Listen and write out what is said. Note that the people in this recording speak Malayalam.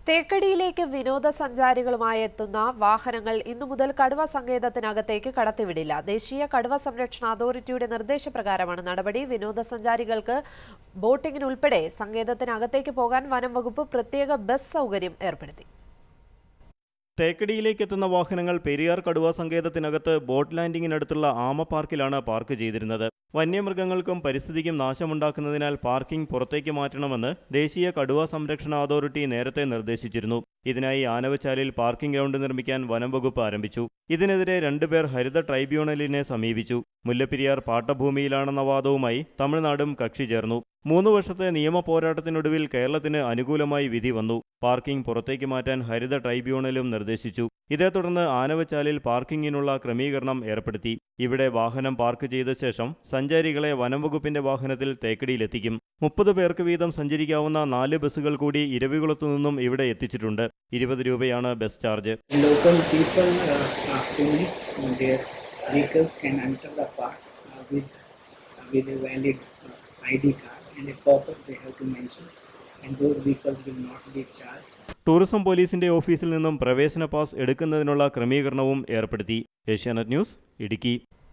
തേക്കടിയിലേക്ക് വിനോദസഞ്ചാരികളുമായി എത്തുന്ന വാഹനങ്ങൾ ഇന്നു മുതൽ കടുവ സങ്കേതത്തിനകത്തേക്ക് കടത്തിവിടില്ല ദേശീയ കടുവ സംരക്ഷണ അതോറിറ്റിയുടെ നിർദ്ദേശപ്രകാരമാണ് നടപടി വിനോദസഞ്ചാരികൾക്ക് ബോട്ടിങ്ങിനുൾപ്പെടെ സങ്കേതത്തിനകത്തേക്ക് പോകാൻ വനം വകുപ്പ് പ്രത്യേക ബസ് സൗകര്യം ഏർപ്പെടുത്തി തേക്കടിയിലേക്ക് എത്തുന്ന വാഹനങ്ങൾ പെരിയാർ കടുവ സങ്കേതത്തിനകത്ത് ബോട്ട് ലാൻഡിങ്ങിനടുത്തുള്ള ആമ പാർക്കിലാണ് പാർക്ക് ചെയ്തിരുന്നത് വന്യമൃഗങ്ങൾക്കും പരിസ്ഥിതിക്കും നാശമുണ്ടാക്കുന്നതിനാൽ പാർക്കിംഗ് പുറത്തേക്ക് മാറ്റണമെന്ന് ദേശീയ കടുവ സംരക്ഷണ അതോറിറ്റി നേരത്തെ നിർദ്ദേശിച്ചിരുന്നു ഇതിനായി ആനവച്ചാലിൽ പാർക്കിംഗ് ഗ്രൗണ്ട് നിർമ്മിക്കാൻ വനം വകുപ്പ് ആരംഭിച്ചു ഇതിനെതിരെ രണ്ടുപേർ ഹരിത ട്രൈബ്യൂണലിനെ സമീപിച്ചു മുല്ലപ്പെരിയാർ പാട്ടഭൂമിയിലാണെന്ന വാദവുമായി തമിഴ്നാടും കക്ഷി ചേർന്നു മൂന്ന് വർഷത്തെ നിയമ പോരാട്ടത്തിനൊടുവിൽ കേരളത്തിന് അനുകൂലമായി വിധി വന്നു പാർക്കിംഗ് പുറത്തേക്ക് മാറ്റാൻ ഹരിത ട്രൈബ്യൂണലും നിർദ്ദേശിച്ചു ഇതേ തുടർന്ന് ആനവച്ചാലിൽ പാർക്കിങ്ങിനുള്ള ക്രമീകരണം ഏർപ്പെടുത്തി ഇവിടെ വാഹനം പാർക്ക് ചെയ്ത ശേഷം സഞ്ചാരികളെ വനംവകുപ്പിന്റെ വാഹനത്തിൽ തേക്കടിയിലെത്തിക്കും മുപ്പത് പേർക്ക് വീതം സഞ്ചരിക്കാവുന്ന നാല് ബസ്സുകൾ കൂടി ഇരവികുളത്തു നിന്നും ഇവിടെ എത്തിച്ചിട്ടുണ്ട് ഇരുപത് രൂപയാണ് bus charge local people uh, are only their vehicles can enter the park uh, with uh, with a valid uh, ID card and a purpose they have to mention, and those vehicles will not be charged. Tourism പോലീസിന്റെ ഓഫീസിൽ നിന്നും പ്രവേശന പാസ് എടുക്കുന്നതിനുള്ള ക്രമീകരണവും ഏർപ്പെടുത്തി ഏഷ്യാനെറ്റ് ന്യൂസ് ഇടുക്കി